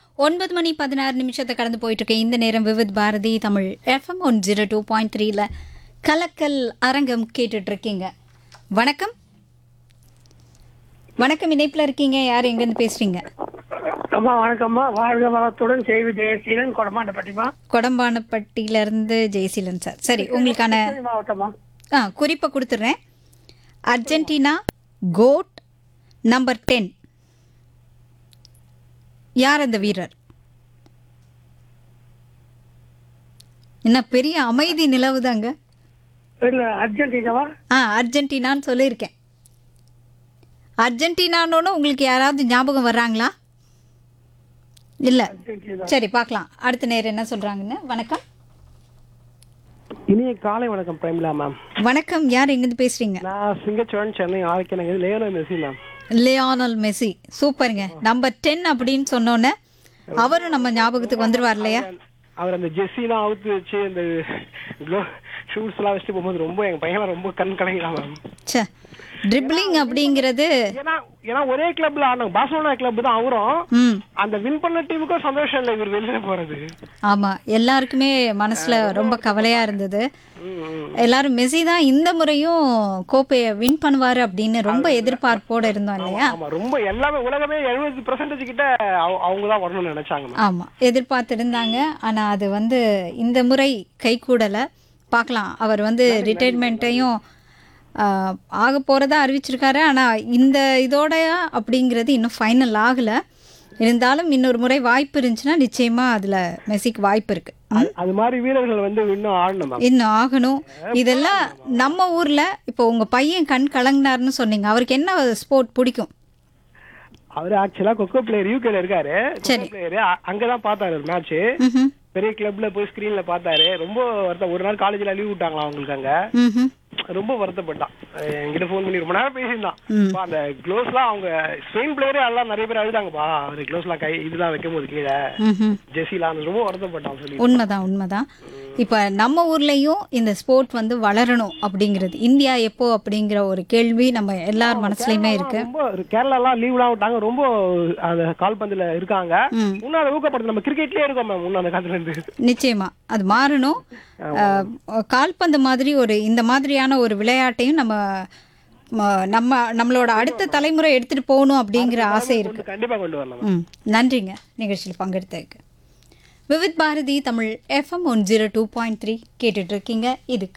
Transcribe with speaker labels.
Speaker 1: ஒன்பது மணி பதினாறு நிமிஷத்தை கடந்து போயிட்டு இருக்க இந்த நேரம் Vividh Bharati Tamil FM one zero two point த்ரீல கலக்கல் அரங்கம் கேட்டுட்டு இருக்கீங்க வணக்கம் வணக்கம் இணைப்பில் இருக்கீங்க யார் எங்கேருந்து பேசுறீங்க
Speaker 2: அம்மா வணக்கம்மா வாழ்க வளத்துடன் செய்தி ஜெயசீலன் கொடமாட்டப்பட்டிமா
Speaker 1: கொடம்பானப்பட்டியிலேருந்து ஜெயசீலன் சார் சரி உங்களுக்கான
Speaker 2: மாவட்டமா
Speaker 1: ஆ குறிப்பை கொடுத்துட்றேன் அர்ஜென்டினா கோட் நம்பர் டென் யார் அந்த வீரர் என்ன பெரிய அமைதி நிலவுதாங்க
Speaker 2: இல்ல அர்ஜென்டினாவா
Speaker 1: ஆ அர்ஜென்டினான்னு சொல்லியிருக்கேன் அர்ஜென்டினான்னு உங்களுக்கு யாராவது ஞாபகம் வர்றாங்களா இல்லை
Speaker 2: அர்ஜென்டினா
Speaker 1: சரி பார்க்கலாம் அடுத்த நேரம் என்ன சொல்கிறாங்கன்னு வணக்கம்
Speaker 3: இனிய காலை வணக்கம் பிரேமிலா மேம்
Speaker 1: வணக்கம் யார் எங்கேருந்து பேசுகிறீங்க
Speaker 3: நான் சிங்கச்சோழன் சென்னை ஆதிக்கநகர் லேயனோ மெஸ்ஸி மேம்
Speaker 1: லியோனல் மெஸ்ஸி சூப்பருங்க நம்பர் டென் அப்படின்னு சொன்னோன்னே அவரும் நம்ம ஞாபகத்துக்கு வந்துருவார் இல்லையா
Speaker 3: அவர் அந்த ஜெர்சிலாம் அவுத்து வச்சு அந்த க்ளோ ஷூஸ் எல்லாம் வச்சுட்டு போகும்போது ரொம்ப எங்க பையன் ரொம்ப கண் கலங்கிடான் மேம்
Speaker 1: ச்சே ட்ரிப்ளிங் அப்படிங்கிறது
Speaker 3: ஏன்னா ஏன்னா ஒரே கிளப்ல ஆனாங்க பார்சலோனா கிளப் தான் அவரும்
Speaker 1: ம்
Speaker 3: அந்த வின் பண்ண டீமுக்கும் சந்தோஷம் இல்லை இவர் வெளியில போறது
Speaker 1: ஆமாம் எல்லாருக்குமே மனசில் ரொம்ப கவலையாக இருந்தது
Speaker 3: ம், ம்.
Speaker 1: எல்லாரும் மெஸ்ஸி தான் இந்த முறையும் கோப்பையை வின் பண்ணுவார் அப்படின்னு ரொம்ப எதிர்பார்ப்போடு இருந்தோம் இல்லையா
Speaker 3: ஆமா ரொம்ப எல்லாமே உலகமே எழுபது பெர்சன்டேஜ் கிட்ட அவங்க தான் வரணும்னு நினைச்சாங்க மேம்
Speaker 1: ஆமாம் எதிர்பார்த்துருந்தாங்க ஆனால் அது வந்து இந்த முறை கைகூடலை பார்க்கலாம் அவர் வந்து ரிட்டைர்மெண்ட்டையும் ஆக போகிறதா அறிவிச்சிருக்காரு ஆனால் இந்த இதோட அப்படிங்கிறது இன்னும் ஃபைனல் ஆகலை இருந்தாலும் இன்னொரு முறை வாய்ப்பு இருந்துச்சுன்னா நிச்சயமாக அதில் மெஸ்ஸிக்கு வாய்ப்பு இருக்குது
Speaker 3: அது- அது மாதிரி வீரர்கள் வந்து இன்னும் ஆடணும் மேம்
Speaker 1: இன்னும் ஆகணும் இதெல்லாம் நம்ம ஊரில் இப்போ உங்கள் பையன் கண் கலங்கினார்னு சொன்னீங்க அவருக்கு என்ன ஸ்போர்ட் பிடிக்கும்
Speaker 3: அவரு ஆக்சுவலா கொக்கோ பிளேயர் யூகேல இருக்காரு
Speaker 1: சரி.
Speaker 3: கொக்கோ பிளேயர் அங்கதான் பார்த்தாரு மேட்ச்
Speaker 1: ம்ஹும்.
Speaker 3: பெரிய கிளப்ல போய் ஸ்கிரீன்ல பார்த்தாரு ரொம்ப வருத்தம் ஒரு நாள் காலேஜ்ல லீவ் விட்டாங்களா அவங்களுக்கு அங்க
Speaker 1: ம்ஹும்.
Speaker 3: ரொம்ப வருத்தப்பட்டான் அஹ் என்கிட்ட ஃபோன் பண்ணி ரொம்ப நேரம் பேசியிருந்தான்
Speaker 1: ம்.
Speaker 3: அப்பா, அந்த க்ளோஸ்லாம் அவங்க ஸ்பெயின் பிளேயரே எல்லாம் நிறைய பேர் அழுதாங்கப்பா அவர் க்ளோஸ்லாம் கை இதெல்லாம் வைக்கும் போது கீழே
Speaker 1: ம்ஹும்.
Speaker 3: ஜெசிலாம் ரொம்ப வருத்தப்பட்டான் சொல்லி
Speaker 1: உண்மைதான் உண்மைதான் இப்போ நம்ம ஊர்லேயும் இந்த ஸ்போர்ட் வந்து வளரணும் அப்படிங்கிறது இந்தியா எப்போ அப்படிங்கிற ஒரு கேள்வி நம்ம எல்லார் மனசுலையுமே இருக்கு
Speaker 3: ரொம்ப கேரளாலாம் லீவ்லாம் விட்டாங்க ரொம்ப அந்த கால்பந்துல இருக்காங்க
Speaker 1: ம்.
Speaker 3: இன்னும் அதை ஊக்கப்படுத்த நம்ம கிரிக்கெட்லயே இருக்கோம் மேம் முன்ன அந்த காலத்துல இருந்து
Speaker 1: நிச்சயமா அது மாறணும் அஹ், கால்பந்து மாதிரி ஒரு இந்த மாதிரியான ஒரு விளையாட்டையும் நம்ம ம- நம்ம நம்மளோட அடுத்த தலைமுறை எடுத்துட்டு போகணும் அப்படிங்கிற ஆசை இருக்கு
Speaker 3: கொண்டு- கண்டிப்பா கொண்டு வரலாம்
Speaker 1: ம் நன்றிங்க நிகழ்ச்சியில் பங்கெடுத்ததுக்கு Vividh Bharati Tamil FM one zero two point three கேட்டுட்டு இருக்கீங்க இது